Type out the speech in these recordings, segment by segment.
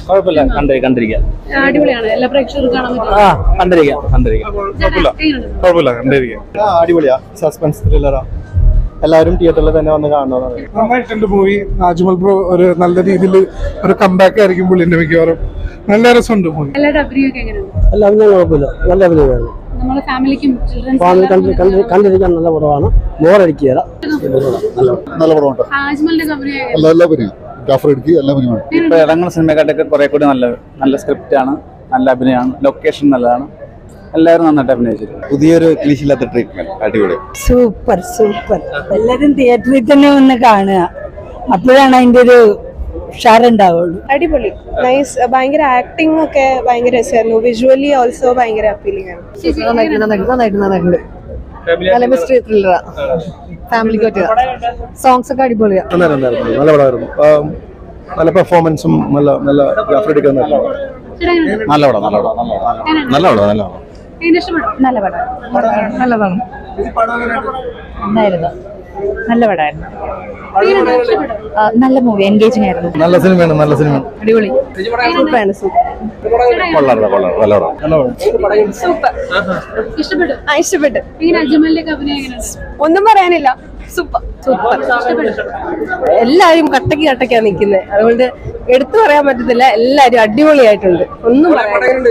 കുഴപ്പമില്ല കണ്ടി കണ്ടിരിക്കാം അടിപൊളിയാണ് എല്ലാ പ്രേക്ഷകർക്കും കാണാൻ പറ്റും ആ കണ്ടിരിക്കാം കണ്ടിരിക്കാം ചേട്ടാ, എങ്ങനെയുണ്ട്? കുഴപ്പമില്ല കണ്ടിരിക്കാം അടിപൊളിയാ സസ്പെൻസ് ത്രില്ലറാ എല്ലാവരും തിയേറ്ററിൽ തന്നെ വന്ന് കാണണമെന്നാണ് നന്നായിട്ടുണ്ട് മൂവി നാജ്മൽ ബ്രോ ഒരു നല്ല രീതിയിൽ ഒരു കമ്പാക്ക് ആയിരിക്കും പുള്ളിന്റെ മിക്കവാറും നല്ല രസമുണ്ട് മൂവി എല്ലാവരുടെ അഭിനയമൊക്കെ എങ്ങനെയുണ്ട് എല്ലാം ഒന്നും കുഴപ്പമില്ല നല്ല അഭിനയമാണ് നമ്മളെ ഫാമിലിക്കും ഫാമിലി കണ്ട് കണ്ട് കണ്ടിരിക്കാൻ നല്ല പടമാണ് ബോറടിക്കുകയില്ല നല്ല പടമുണ്ട് താജ്മലിന്റെ അഭിനയം എങ്ങനെയുണ്ട്? എല്ലാ എല്ലാ പരിയും ജാഫർ ഇടുക്കി എല്ലാ പരിയുമാണ് ഇപ്പൊ ഇറങ്ങുന്ന സിനിമക്കാട്ടൊക്കെ കുറെ കൂടി നല്ല നല്ല സ്ക്രിപ്റ്റ് ആണ് നല്ല അഭിനയമാണ് ലൊക്കേഷൻ നല്ലതാണ് എല്ലാവരും നന്നായിട്ട് അഭിനയിച്ചിട്ടുണ്ട് പുതിയൊരു ക്ലീശില്ലാത്ത ട്രീറ്റ്മെന്റ് അടിപൊളി സൂപ്പർ സൂപ്പർ എല്ലാരും തിയേറ്ററിൽ തന്നെ ഒന്ന് കാണുക അപ്പോഴാണ് അതിന്റെ ഒരു ഉഷാറുണ്ടാവുള്ളൂ അടിപൊളി നൈസ് ഭയങ്കര ആക്ടിംഗ് ഒക്കെ ഭയങ്കര രസമായിരുന്നു വിഷ്വലി ഓൾസോ ഭയങ്കര അപ്പീലിംഗ് ആണ് ചേച്ചി, എങ്ങനെയുണ്ട്? നന്നായിട്ട് നന്നായിട്ടുണ്ട് നല്ല മിസ്റ്ററി ത്രില്ലറാ ഫാമിലിക്ക് പറ്റിയ സോങ്സ് ഒക്കെ അടിപൊളിയാ നല്ല പടമായിരുന്നു നല്ല പെർഫോമൻസും നല്ല നല്ല ജാഫർ ഇടുക്കി നല്ല ചേട്ടാ, എങ്ങനെയുണ്ട്? നല്ല പടം നല്ല പടം എങ്ങനെയുണ്ട്? നല്ല പടം നല്ല പടം എങ്ങനെ ഇഷ്ടപ്പെട്ടോ? നല്ല പടം നല്ലതാണ് നന്നായിരുന്നു നല്ല പടമായിരുന്നു എങ്ങനെയുണ്ട്? ഇഷ്ടപ്പെട്ടോ? നല്ല മൂവി എൻഗേജിങ് ആയിരുന്നു നല്ല സിനിമയാണ് നല്ല സിനിമ അടിപൊളി സൂപ്പറാണ്, ചേട്ടാ, എങ്ങനെയുണ്ട്? കൊള്ളാം കൊള്ളാം നല്ല പടം സൂപ്പർ ഇഷ്ടപ്പെട്ടു ആ ഇഷ്ടപ്പെട്ടു എങ്ങനെ അജ്മലിന്റെ ഒക്കെ അഭിനയം എങ്ങനെയുണ്ട് ഒന്നും പറയാനില്ല സൂപ്പർ സൂപ്പർ എല്ലാരും കട്ടക്ക് കട്ടക്കാ നിൽക്കുന്നത് അതുകൊണ്ട് എടുത്തു പറയാൻ പറ്റത്തില്ല എല്ലാരും അടിപൊളിയായിട്ടുണ്ട് ഒന്നും പറയാനില്ല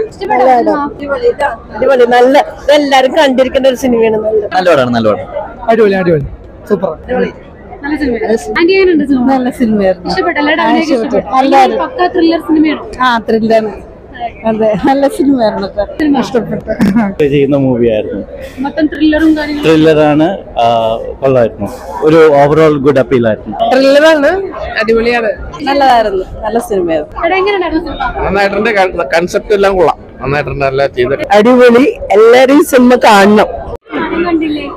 അടിപൊളി നല്ല ഇതെല്ലാരും കണ്ടിരിക്കേണ്ട ഒരു സിനിമയാണ് നല്ല നല്ല പടമാണ് നല്ല പടം അടിപൊളി അടിപൊളി സൂപ്പർ നല്ല സിനിമ ആന്റി എങ്ങനെയുണ്ട് സിനിമ നല്ല സിനിമയായിരുന്നു ഇഷ്ടപ്പെട്ടു എല്ലാവരുടെ അഭിനയം ഇഷ്ടപ്പെട്ടു. ഇഷ്ടപ്പെട്ടു നല്ലതായിരുന്നു. പക്ക ത്രില്ലർ സിനിമയാണ് ആ ത്രില്ലാണ് അതെ നല്ല സിനിമയായിരുന്നു ഇഷ്ടപ്പെട്ടു ചെയ്യുന്ന മൂവിയായിരുന്നു മൊത്തം ത്രില്ലറും കാര്യങ്ങളും ത്രില്ലറാണ് കൊള്ളായിരുന്നു ഒരു ഓവറോൾ ഗുഡ് അപ്പീലായിരുന്നു ത്രില്ലറാണ് അടിപൊളിയാണ് നല്ലതായിരുന്നു നല്ല സിനിമയായിരുന്നു ചേട്ടാ എങ്ങനെയുണ്ടായിരുന്നു സിനിമ നന്നായിട്ടുണ്ട് കൺസെപ്റ്റ് എല്ലാം കൊള്ളാം നന്നായിട്ടുണ്ട് എല്ലാം ചെയ്തിട്ട് അടിപൊളി എല്ലാരും സിനിമ കാണണം കണ്ടില്ലേ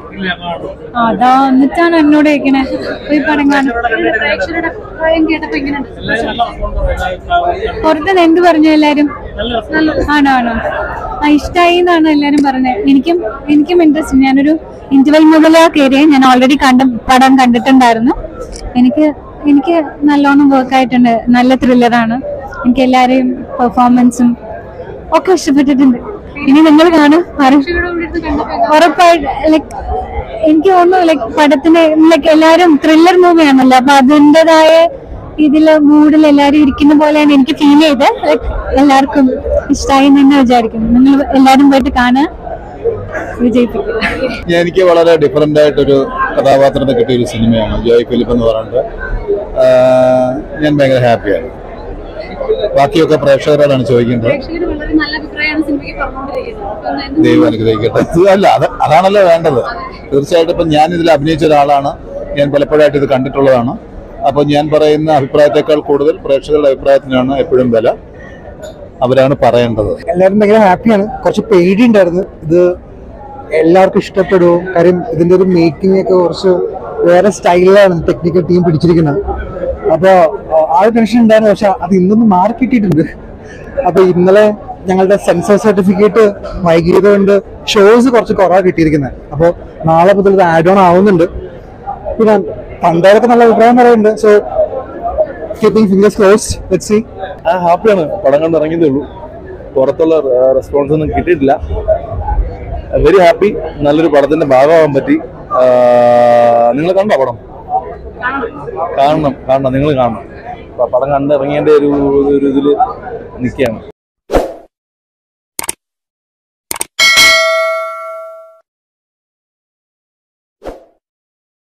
അതാ എന്നിട്ടാണ് എന്നോട് ചോദിക്കണേ പോയി പടം കാണും പ്രേക്ഷകരുടെ അഭിപ്രായം കേട്ടപ്പോ എങ്ങനെയുണ്ട് പുറത്തുനിന്ന് എന്ത് പറഞ്ഞു എല്ലാരും ആണോ ആണോ ആ ഇഷ്ടായി എന്നാണ് എല്ലാരും പറഞ്ഞത് എനിക്കും എനിക്കും ഇൻട്രസ്റ്റ് ഞാനൊരു ഇന്റർവെൽ മുതൽ കയറിയ ഞാൻ ഓൾറെഡി കണ്ട പടം കണ്ടിട്ടുണ്ടായിരുന്നു എനിക്ക് എനിക്ക് നല്ലോണം വർക്ക് ആയിട്ടുണ്ട് നല്ല ത്രില്ലറാണ് എനിക്ക് എല്ലാരെയും പെർഫോമൻസും ഒക്കെ ഇഷ്ടപ്പെട്ടിട്ടുണ്ട് ഇനി നിങ്ങൾ കാണും ആരും പ്രേക്ഷകരുടെ കൂടെ ഇരുന്ന് കണ്ടപ്പോ ഉറപ്പായിട്ട് ലൈക്ക് എനിക്ക് തോന്നുന്നു ലൈക്ക് പടത്തിന് ലൈക്ക് എല്ലാരും ത്രില്ലർ മൂവിയാണല്ലോ അപ്പൊ അതിൻ്റെതായ ഇതില് മൂഡിൽ എല്ലാരും ഇരിക്കുന്ന പോലെയാണ് എനിക്ക് ഫീൽ ചെയ്ത് ലൈക്ക് എല്ലാവർക്കും ഇഷ്ടമായി എന്ന് തന്നെ വിചാരിക്കുന്നു നിങ്ങൾ എല്ലാരും പോയിട്ട് കാണുക വിജയിപ്പിക്കുക ഞാൻ- എനിക്ക് വളരെ ഡിഫറെന്റ് ആയിട്ടൊരു കഥാപാത്രത്തെ കിട്ടിയ ഒരു സിനിമയാണ് ജോയ് ഫിലിപ്പ് എന്ന് പറയുന്നത് ആഹ് ഞാൻ ഭയങ്കര ഹാപ്പിയാണ് ബാക്കിയൊക്കെ പ്രേക്ഷകരോടാണ് ചോദിക്കേണ്ടത് പ്രേക്ഷകർ വളരെ നല്ല അഭിപ്രായമാണ് സിനിമയ്ക്ക് പറഞ്ഞുകൊണ്ടിരിക്കുന്നത് അപ്പൊ ഒന്ന് എന്ത് ദൈവം അനുഗ്രഹിക്കട്ടെ ഇത് അല്ല അത് അതാണല്ലോ വേണ്ടത് തീർച്ചയായിട്ടും ഇപ്പം ഞാൻ ഇതിൽ അഭിനയിച്ച ഒരാളാണ് ഞാൻ പലപ്പോഴായിട്ട് ഇത് കണ്ടിട്ടുള്ളതാണ് അപ്പോൾ ഞാൻ പറയുന്ന അഭിപ്രായത്തെക്കാൾ കൂടുതൽ പ്രേക്ഷകരുടെ അഭിപ്രായത്തിനാണ് എപ്പോഴും വില അവരാണ് പറയേണ്ടത് എല്ലാവരും ഭയങ്കര ഹാപ്പിയാണ് കുറച്ച് പേടി ഉണ്ടായിരുന്നു ഇത് എല്ലാവർക്കും ഇഷ്ടപ്പെടുമോ കാര്യം ഇതിന്റെ ഒരു മേക്കിംഗ് ഒക്കെ കുറച്ച് വേറെ സ്റ്റൈലിലാണ് ടെക്നിക്കൽ ടീം പിടിച്ചിരിക്കുന്നത് അപ്പോൾ ആ ഒരു ടെൻഷൻ ഉണ്ടായിരുന്നു പക്ഷെ അത് ഇന്നൊന്ന് മാറി കിട്ടിയിട്ടുണ്ട് അപ്പൊ ഇന്നലെ ഞങ്ങളുടെ സെൻസർ സർട്ടിഫിക്കറ്റ് വൈകിയത് കൊണ്ട് ഷോസ് കുറച്ച് കുറവാണ് കിട്ടിയിരിക്കുന്നത് അപ്പോൾ നാളെ മുതൽ ഇത് ആഡ് ഓൺ ആവുന്നുണ്ട് പിന്നെ പണ്ടേരൊക്കെ നല്ല അഭിപ്രായം പറയുന്നുണ്ട് so keeping fingers crossed let see ആ ഹാപ്പിയാണ് പടം കണ്ട് ഇറങ്ങിയതേ ഉള്ളൂ പുറത്തുള്ള റെസ്പോൺസ് ഒന്നും കിട്ടിയിട്ടില്ല വെരി ഹാപ്പി നല്ലൊരു പടത്തിന്റെ ഭാഗമാകാൻ പറ്റി നിങ്ങൾ കണ്ടോ പടം കാണണം കാണണം നിങ്ങൾ കാണണം പടം കണ്ടിറങ്ങിയതിന്റെ ഒരു ഒരു ഇതിൽ നിൽക്കുകയാണ്